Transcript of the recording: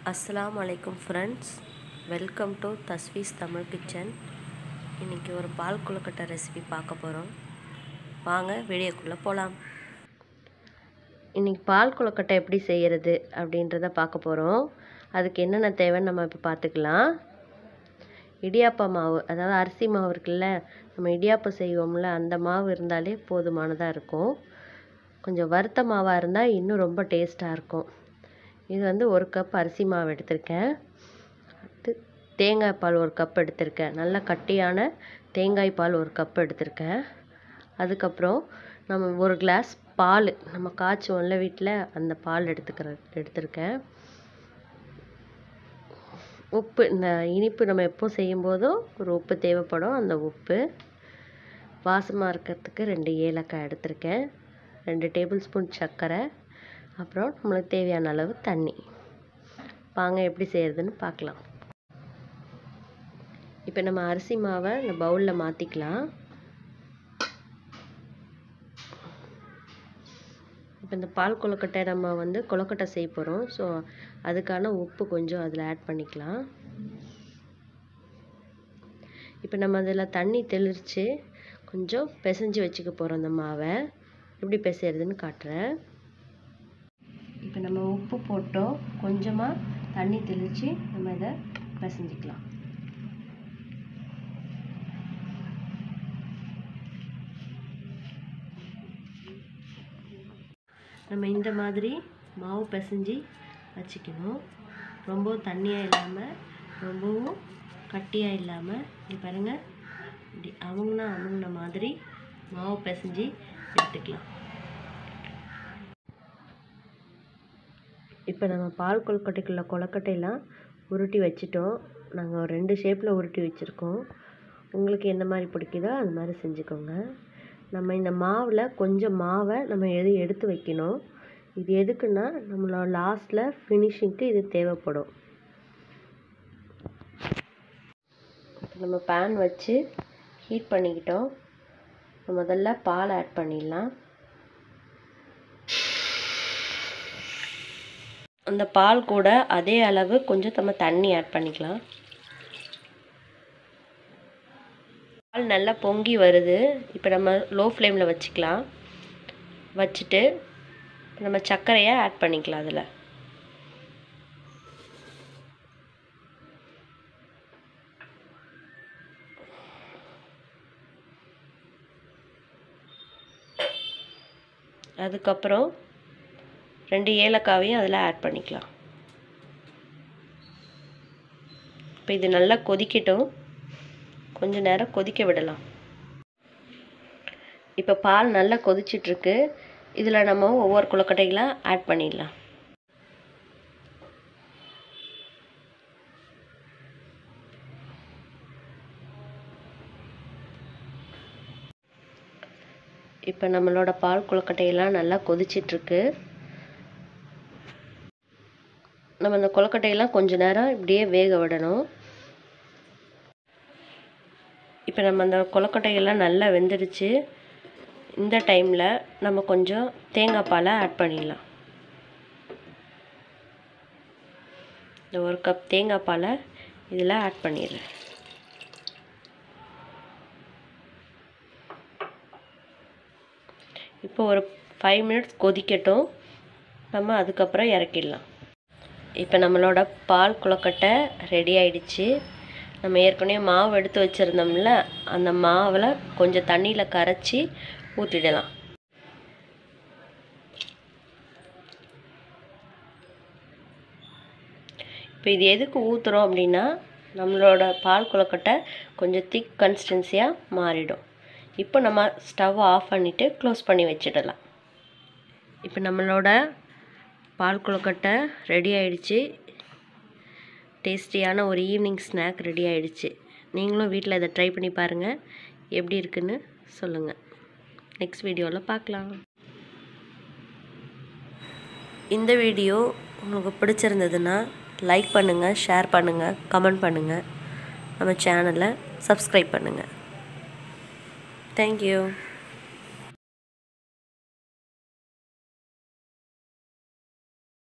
அஸ்ஸலாமு அலைக்கும் friends welcome to Thasvees Tamil kitchen இன்றைக்கி ஒரு பால் கொழுக்கட்டை ரெசிபி பார்க்க போகிறோம் வாங்க வீடியோக்குள்ளே போகலாம் இன்றைக்கி பால் கொழுக்கட்டை எப்படி செய்கிறது அப்படின்றத பார்க்க போகிறோம் அதுக்கு என்னென்ன தேவைன்னு நம்ம இப்போ பார்த்துக்கலாம் இடியாப்ப மாவு அதாவது அரிசி மாவு இருக்குல்ல நம்ம இடியாப்பம் செய்வோம்ல அந்த மாவு இருந்தாலே போதுமானதாக இருக்கும் கொஞ்சம் வறுத்த மாவாக இருந்தால் இன்னும் ரொம்ப டேஸ்ட்டாக இருக்கும் இது வந்து ஒரு கப் அரிசி மாவு எடுத்திருக்கேன் அடுத்து தேங்காய் பால் ஒரு கப் எடுத்திருக்கேன் நல்ல கட்டியான தேங்காய் பால் ஒரு கப் எடுத்திருக்கேன் அதுக்கப்புறம் நம்ம ஒரு கிளாஸ் பால் நம்ம காய்ச்சுவோம்ல வீட்டில் அந்த பால் எடுத்துக்கிற எடுத்திருக்கேன் உப்பு இந்த இனிப்பு நம்ம எப்போ செய்யும்போதும் ஒரு உப்பு தேவைப்படும் அந்த உப்பு வாசமாக இருக்கிறதுக்கு ரெண்டு ஏலக்காய் எடுத்திருக்கேன் ரெண்டு டேபிள் ஸ்பூன் சர்க்கரை அப்புறம் நம்மளுக்கு தேவையான அளவு தண்ணி வாங்க எப்படி செய்கிறதுன்னு பார்க்கலாம் இப்போ நம்ம அரிசி மாவை இந்த பவுலில் மாற்றிக்கலாம் இப்போ இந்த பால் கொழுக்கட்டை நம்ம வந்து கொழுக்கட்டை செய்ய போகிறோம் ஸோ அதுக்கான உப்பு கொஞ்சம் அதில் ஆட் பண்ணிக்கலாம் இப்போ நம்ம அதில் தண்ணி தெளித்து கொஞ்சம் பிசைஞ்சு வச்சுக்க போகிறோம் அந்த மாவை எப்படி பிசைறதுன்னு காட்டுறேன் இப்போ நம்ம உப்பு போட்டோம் கொஞ்சமாக தண்ணி தெளித்து நம்ம இதை பிசைஞ்சிக்கலாம் நம்ம இந்த மாதிரி மாவு பிசைஞ்சு வச்சுக்கணும் ரொம்பவும் தண்ணியாக இல்லாமல் ரொம்பவும் கட்டியாக இல்லாமல் இப்படி பாருங்கள் இப்படி அவங்கனா அவங்கின மாதிரி மாவு பிசைஞ்சு எடுத்துக்கலாம் இப்போ நம்ம பால் கொழுக்கட்டைக்குள்ள கொழுக்கட்டையெல்லாம் உருட்டி வச்சுட்டோம் நாங்கள் ஒரு ரெண்டு ஷேப்பில் உருட்டி வச்சுருக்கோம் உங்களுக்கு எந்த மாதிரி பிடிக்குதோ அது மாதிரி செஞ்சுக்கோங்க நம்ம இந்த மாவில் கொஞ்சம் மாவை நம்ம எது எடுத்து வைக்கணும் இது எதுக்குன்னா நம்மளோட லாஸ்ட்டில் ஃபினிஷிங்க்கு இது தேவைப்படும் நம்ம பேன் வச்சு ஹீட் பண்ணிக்கிட்டோம் முதல்ல பால் ஆட் பண்ணிடலாம் அந்த பால் கூட அதே அளவு கொஞ்சம் நம்ம தண்ணி ஆட் பண்ணிக்கலாம் பால் நல்லா பொங்கி வருது இப்போ நம்ம லோ ஃப்ளேமில் வச்சுக்கலாம் வச்சுட்டு நம்ம சர்க்கரையை ஆட் பண்ணிக்கலாம் அதில் அதுக்கப்புறம் ரெண்டு ஏலக்காவையும் அதில் ஆட் பண்ணிக்கலாம் இப்போ இது நல்லா கொதிக்கட்டும் கொஞ்ச நேரம் கொதிக்க விடலாம் இப்போ பால் நல்லா கொதிச்சிட்ருக்கு இதில் நம்ம ஒவ்வொரு கொழுக்கட்டைகளாக ஆட் பண்ணிடலாம் இப்போ நம்மளோட பால் கொழுக்கட்டையெல்லாம் நல்லா கொதிச்சிட்ருக்கு நம்ம இந்த கொழுக்கட்டையெல்லாம் கொஞ்ச நேரம் இப்படியே வேக விடணும் இப்போ நம்ம அந்த கொழுக்கட்டையெல்லாம் நல்லா வெந்துடுச்சு இந்த டைமில் நம்ம கொஞ்சம் தேங்காய் பாலை ஆட் பண்ணிடலாம் இந்த ஒரு கப் தேங்காய் பாலை இதில் ஆட் பண்ணிடுறேன் இப்போ ஒரு ஃபைவ் மினிட்ஸ் கொதிக்கட்டும் நம்ம அதுக்கப்புறம் இறக்கிடலாம் இப்போ நம்மளோட பால் கொழுக்கட்டை ரெடி ஆயிடுச்சு நம்ம ஏற்கனவே மாவு எடுத்து வச்சுருந்தோம்ல அந்த மாவில் கொஞ்சம் தண்ணியில் கரைச்சி ஊற்றிடலாம் இப்போ இது எதுக்கு ஊற்றுறோம் அப்படின்னா நம்மளோட பால் கொழுக்கட்டை கொஞ்சம் திக் கன்சிஸ்டன்சியாக மாறிடும் இப்போ நம்ம ஸ்டவ் ஆஃப் பண்ணிவிட்டு க்ளோஸ் பண்ணி வச்சிடலாம் இப்போ நம்மளோட பால் கொழுக்கட்டை ரெடி ஆயிடுச்சு டேஸ்டியான ஒரு ஈவினிங் ஸ்நாக் ரெடி ஆயிடுச்சு நீங்களும் வீட்டில் இதை ட்ரை பண்ணி பாருங்கள் எப்படி இருக்குன்னு சொல்லுங்கள் நெக்ஸ்ட் வீடியோவில் பார்க்கலாம் இந்த வீடியோ உங்களுக்கு பிடிச்சிருந்ததுன்னா லைக் பண்ணுங்கள் ஷேர் பண்ணுங்கள் கமெண்ட் பண்ணுங்கள் நம்ம சேனலை சப்ஸ்கிரைப் பண்ணுங்கள் தேங்க்யூ